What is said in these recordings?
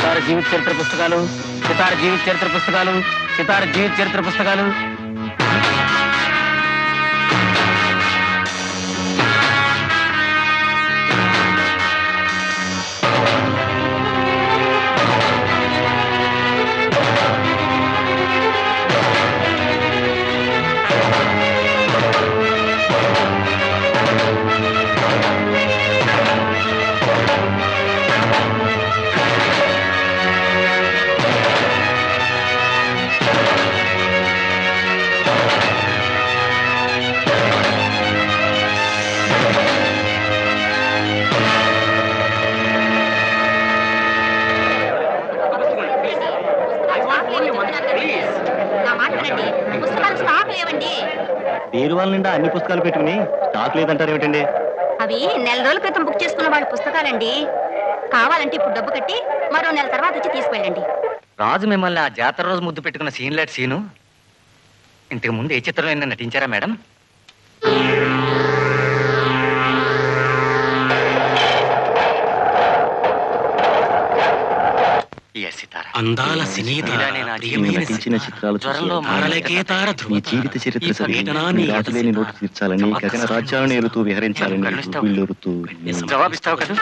సితార జీవిత చరిత్ర పుస్తకాలు సితార జీవిత చరిత్ర పుస్తకాలు సితార జీవిత చరిత్ర పుస్తకాలు నా మాట వినండి పుస్తకాలు స్టాక్ లేవండి బీరువాల నిండా అన్ని పుస్తకాలు పెట్టుకుని స్టాక్ లేదంటారు ఏమిటండి అవి నెల రోజుల క్రితం బుక్ చేసుకున్న వాళ్ళ పుస్తకాలండి కావాలంటే ఇప్పుడు డబ్బు కట్టి మరో నెల తర్వాత వచ్చి తీసుకెళ్ళండి రాజు మిమ్మల్ని ఆ జాతర రోజు ముద్దు పెట్టుకున్న సీన్ లాంటి సీను ఇంతకు ముందు ఏ చిత్రంలో నటించారా మేడం Yes, సితారా. అందాల సినీత మీరానే నా ప్రియమైన నటించిన చిత్రాలు చూసి జ్వరంలో తారలకే తార మీ ధ్రువ జీవిత చరిత్ర ఈ చదివి పర్యటన మీ నీ రాజులేని లోటు తీర్చాలని గగన రాజ్యాలను ఏలుతూ విహరించాలని కరుణిస్తావు. వీళ్ళూరుతూ జవాబిస్తావు కదా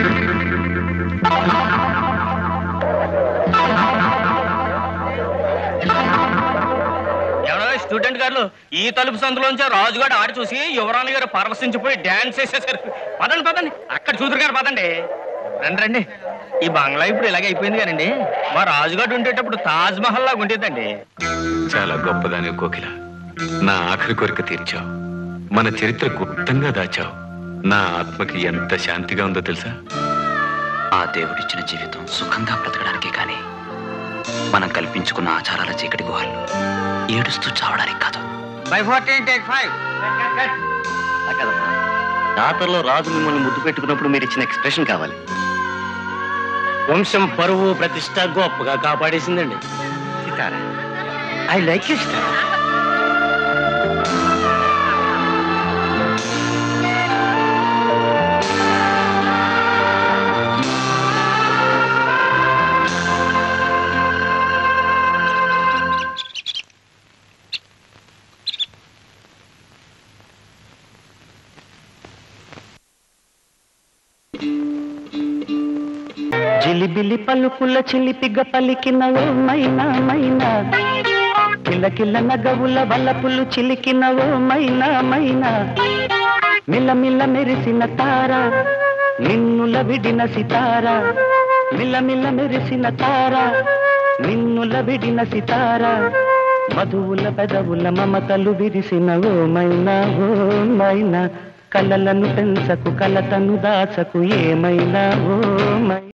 ఎవరో స్టూడెంట్ గారు ఈ తలుపు సందులోంచి రాజుగాడు ఆడి చూసి యువరాణి గారు పరవశించిపోయి డాన్స్ చేసేసారు పదండి పదండి అక్కడ చూదురు గారు పదండి రండి రండి ఈ బంగ్లా ఇప్పుడు ఇలాగ అయిపోయింది కానండి మా రాజుగాడు ఉండేటప్పుడు తాజ్ మహల్ లాగా ఉండేదండి చాలా గొప్పదాని కోకిల నా ఆఖరి కోరిక తీర్చావు మన చరిత్ర గుప్తంగా దాచావు నా ఆత్మకి ఎంత శాంతిగా ఉందో తెలుసా ఆ దేవుడిచ్చిన జీవితం సుఖంగా బ్రతకడానికి కానీ మనం కల్పించుకున్న ఆచారాల చీకటి గుహల్లో ఏడుస్తూ చావడానికి కాదు జాతరలో రాజు మిమ్మల్ని ముద్దు పెట్టుకున్నప్పుడు మీరు ఇచ్చిన ఎక్స్ప్రెషన్ కావాలి వంశం పరువు ప్రతిష్ట గొప్పగా కాపాడేసిందండి సితారా ఐ లైక్ యూ జిలిబిలి పలుకుల చిలిపిగ పలికిన ఓ మైనా మైనా కిలకిల నగవుల వలపులు చిలికిన ఓ మైనా మైనా మిలమిల మెరిసిన తార నిన్నుల విడిన సితార మిలమిల మెరిసిన తార నిన్నుల విడిన సితార మధువుల పెదవుల మమతలు విరిసిన ఓ మైనా ఓ మైనా కలలను పెంచకు కలతను దాచకు ఏమైనా ఓ మై